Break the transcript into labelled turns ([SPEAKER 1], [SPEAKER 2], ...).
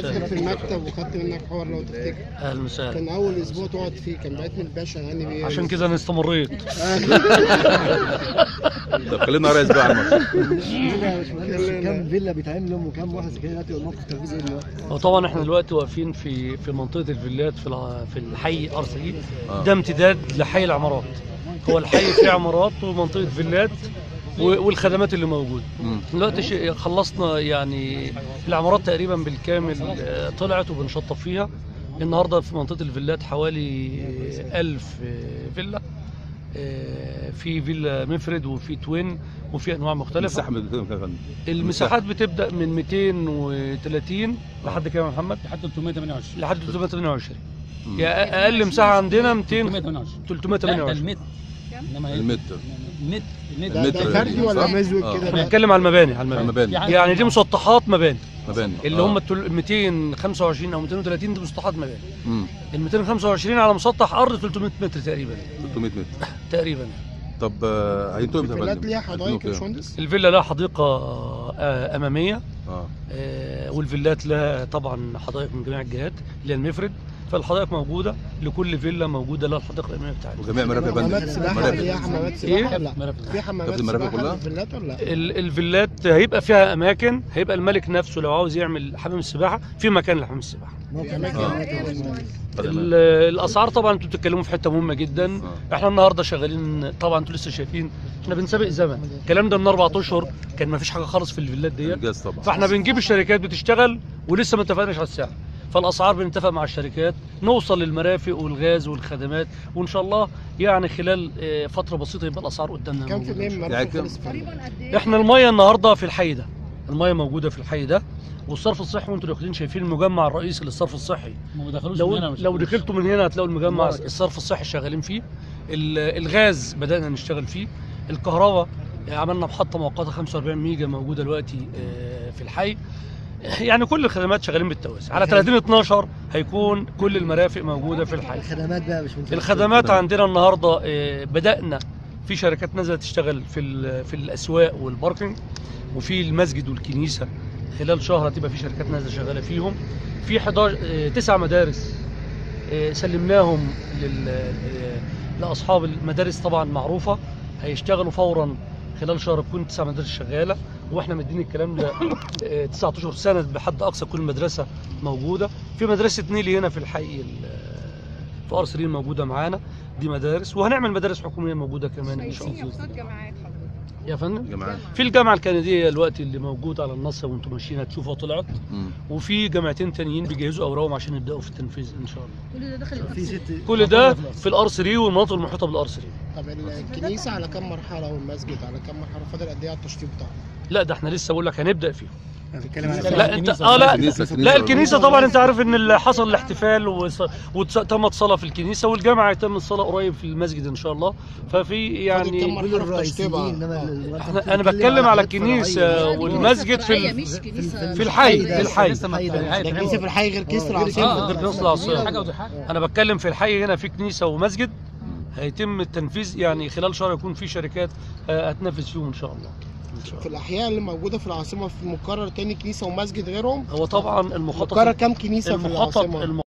[SPEAKER 1] شفتك في المكتب وخدت منك حوار لو تفتكر
[SPEAKER 2] اهلا وسهلا
[SPEAKER 1] كان اول اسبوع تقعد فيه كان بعتني الباشا هاني بيه
[SPEAKER 2] عشان كده انا استمريت
[SPEAKER 3] طب كلمنا يا ريس بقى عن الماتش
[SPEAKER 4] فيلا يا باشمهندس كام فيلا بيتعملوا وكام واحد كده دلوقتي الموقف التنفيذي ايه دلوقتي؟
[SPEAKER 2] وطبعا احنا دلوقتي واقفين في في منطقه الفيلات في الع- في الحي ار 3
[SPEAKER 3] آه.
[SPEAKER 2] ده امتداد لحي العمارات هو الحي فيه عمارات ومنطقه فيلات و- والخدمات اللي موجوده
[SPEAKER 3] مم.
[SPEAKER 2] دلوقتي ش- خلصنا يعني العمارات تقريبا بالكامل آه، طلعت وبنشطب فيها النهارده في منطقه الفيلات حوالي 1000 فيلا آه، في فيلا مفرد وفي توين وفي انواع مختلفه
[SPEAKER 3] المساحه من كام يا فندم؟
[SPEAKER 2] المساحات بتبدا من 230 لحد كام يا محمد؟
[SPEAKER 5] لحد 328
[SPEAKER 2] لحد 328
[SPEAKER 3] مم.
[SPEAKER 2] يا اقل مساحه عندنا 200
[SPEAKER 5] 328
[SPEAKER 2] 328
[SPEAKER 5] لا، ده المتر انما هي
[SPEAKER 3] المتر
[SPEAKER 5] المتر المتر
[SPEAKER 1] ده, ده
[SPEAKER 3] المتر
[SPEAKER 1] فردي ولا
[SPEAKER 3] صح؟
[SPEAKER 1] مزوج
[SPEAKER 3] آه.
[SPEAKER 1] كده
[SPEAKER 2] احنا
[SPEAKER 1] ده؟
[SPEAKER 2] بنتكلم على المباني على المباني
[SPEAKER 3] المباني
[SPEAKER 5] يعني-
[SPEAKER 2] يعني دي مسطحات مباني
[SPEAKER 3] مباني
[SPEAKER 2] اللي
[SPEAKER 3] آه.
[SPEAKER 2] هم التل- 225 او 230 دي مسطحات مباني
[SPEAKER 3] مم.
[SPEAKER 2] ال 225 على مسطح ارض 300 متر تقريبا
[SPEAKER 3] 300 متر
[SPEAKER 2] تقريبا
[SPEAKER 3] طب آه، هينتهوا امتى يا
[SPEAKER 1] الفيلات
[SPEAKER 3] فندم؟
[SPEAKER 1] ليها حدائق يا
[SPEAKER 3] هينتهوا
[SPEAKER 1] باشمهندس
[SPEAKER 2] الفيلا لها حديقه آه، اماميه
[SPEAKER 3] اه
[SPEAKER 2] آه، والفيلات لها طبعا حدائق من جميع الجهات اللي هي المفرد فالحدائق موجوده لكل فيلا موجوده لها الحديقه الاماميه بتاعتها
[SPEAKER 3] وجميع مرافق يا
[SPEAKER 1] حمامات
[SPEAKER 3] فندم
[SPEAKER 1] سباحه
[SPEAKER 3] مرافق
[SPEAKER 1] فيها حمامات
[SPEAKER 2] إيه؟
[SPEAKER 1] سباحه ولا لا؟ في حمامات
[SPEAKER 3] طب المرافق
[SPEAKER 1] سباحه
[SPEAKER 3] كلها؟
[SPEAKER 1] في الفيلات ولا لا؟
[SPEAKER 2] ال- الفيلات هيبقى فيها اماكن هيبقى الملك نفسه لو عاوز يعمل حمام السباحه في مكان لحمام السباحه
[SPEAKER 4] موقف
[SPEAKER 1] أماكن
[SPEAKER 3] آه.
[SPEAKER 1] هناك يا باشمهندس.
[SPEAKER 2] ال- الاسعار طبعا انتوا بتتكلموا في حته مهمه جدا
[SPEAKER 3] آه.
[SPEAKER 2] احنا النهارده شغالين طبعا انتوا لسه شايفين احنا بنسابق زمن الكلام ده من اربع اشهر كان ما فيش حاجه خالص في الفيلات ديت
[SPEAKER 3] الجاز طبعا
[SPEAKER 2] فاحنا بنجيب الشركات بتشتغل ولسه ما اتفقناش على السعر فالاسعار بنتفق مع الشركات نوصل للمرافق والغاز والخدمات وان شاء الله يعني خلال آه، فتره بسيطه يبقى الاسعار قدامنا
[SPEAKER 1] كام في
[SPEAKER 2] موجودة.
[SPEAKER 1] المية من
[SPEAKER 3] يعني
[SPEAKER 1] مرافق
[SPEAKER 3] كام؟
[SPEAKER 1] خلص فندم؟
[SPEAKER 2] احنا الميه النهارده في الحي ده الميه موجوده في الحي ده والصرف الصحي وانتوا داخلين شايفين المجمع الرئيسي للصرف الصحي
[SPEAKER 5] ما دخلوش
[SPEAKER 2] لو
[SPEAKER 5] من هنا مش
[SPEAKER 2] لو
[SPEAKER 5] دخلوش.
[SPEAKER 2] دخلتوا من هنا هتلاقوا المجمع
[SPEAKER 4] مبارك.
[SPEAKER 2] الصرف الصحي شغالين فيه ال- الغاز بدانا نشتغل فيه الكهرباء عملنا محطه مؤقته 45 ميجا موجوده دلوقتي آه، في الحي يعني كل الخدمات شغالين بالتوازي على 30 12 هيكون كل المرافق موجوده في الحي
[SPEAKER 4] الخدمات بقى يا باشمهندس
[SPEAKER 2] الخدمات عندنا النهارده آه، بدانا في شركات نازله تشتغل في ال- في الاسواق والباركينج وفي المسجد والكنيسه خلال شهر هتبقى في شركات نازله شغاله فيهم في 11 آه، تسع مدارس آه، سلمناهم لل- آه، لاصحاب المدارس طبعا معروفه هيشتغلوا فورا خلال شهر تكون تسع مدارس شغاله واحنا مدين الكلام ده آه، تسعة اشهر سنه بحد اقصى كل مدرسه موجوده في مدرسه نيلي هنا في الحي ال- في ار 3 موجوده معانا دي مدارس وهنعمل مدارس حكوميه موجوده كمان ان شاء الله
[SPEAKER 6] جامعات حضرتك
[SPEAKER 2] يا فندم
[SPEAKER 3] جماعات
[SPEAKER 2] في الجامعه الكنديه الوقت اللي موجود على النص وانتم ماشيين هتشوفوا طلعت
[SPEAKER 3] مم.
[SPEAKER 2] وفي جامعتين تانيين بيجهزوا اوراقهم عشان يبداوا في التنفيذ ان شاء الله
[SPEAKER 6] كل ده دخل
[SPEAKER 4] في ست
[SPEAKER 2] كل ده في الار 3 والمناطق المحيطه بالار 3
[SPEAKER 1] طب الكنيسه على كام مرحله والمسجد على كام مرحله فاضل قد ايه على التشطيب بتاعه؟
[SPEAKER 2] لا ده احنا لسه بقول لك هنبدا فيه
[SPEAKER 4] بتتكلم على
[SPEAKER 2] لا انت
[SPEAKER 5] الكنيسة.
[SPEAKER 2] اه لا
[SPEAKER 3] الكنيسة- الكنيسة
[SPEAKER 2] لا الكنيسه طبعا انت عارف ان اللي حصل الاحتفال وص- وتمت صلاه في الكنيسه والجامعه يتم الصلاه قريب في المسجد ان شاء الله ففي
[SPEAKER 1] فاضل كام
[SPEAKER 2] يعني
[SPEAKER 1] مرحلة
[SPEAKER 4] كل
[SPEAKER 1] في
[SPEAKER 4] الرئيسيين
[SPEAKER 1] تشطيبها؟
[SPEAKER 4] انما ال-
[SPEAKER 2] احنا انا بتكلم على الكنيسه والمسجد في ال-
[SPEAKER 6] مش كنيسه
[SPEAKER 2] في الحي في الحي
[SPEAKER 5] لسه ما
[SPEAKER 4] الحي ده.
[SPEAKER 5] الحي
[SPEAKER 1] ده
[SPEAKER 5] ده.
[SPEAKER 1] كنيسه في الحي غير كنيسه
[SPEAKER 4] آه،
[SPEAKER 1] العاصمه
[SPEAKER 2] آه، غير كنيسة العاصمة.
[SPEAKER 5] حاجه ودي حاجه
[SPEAKER 2] انا بتكلم في الحي هنا في كنيسه ومسجد هيتم التنفيذ يعني خلال شهر يكون في شركات آه، هتنفذ فيهم ان شاء الله ان شاء
[SPEAKER 1] في
[SPEAKER 2] الله
[SPEAKER 1] الاحياء اللي موجوده في العاصمه في مقرر تاني كنيسه ومسجد غيرهم
[SPEAKER 2] هو طبعا المخطط
[SPEAKER 1] مقرر كام كنيسه في
[SPEAKER 2] المخطط
[SPEAKER 1] العاصمه؟
[SPEAKER 2] الم-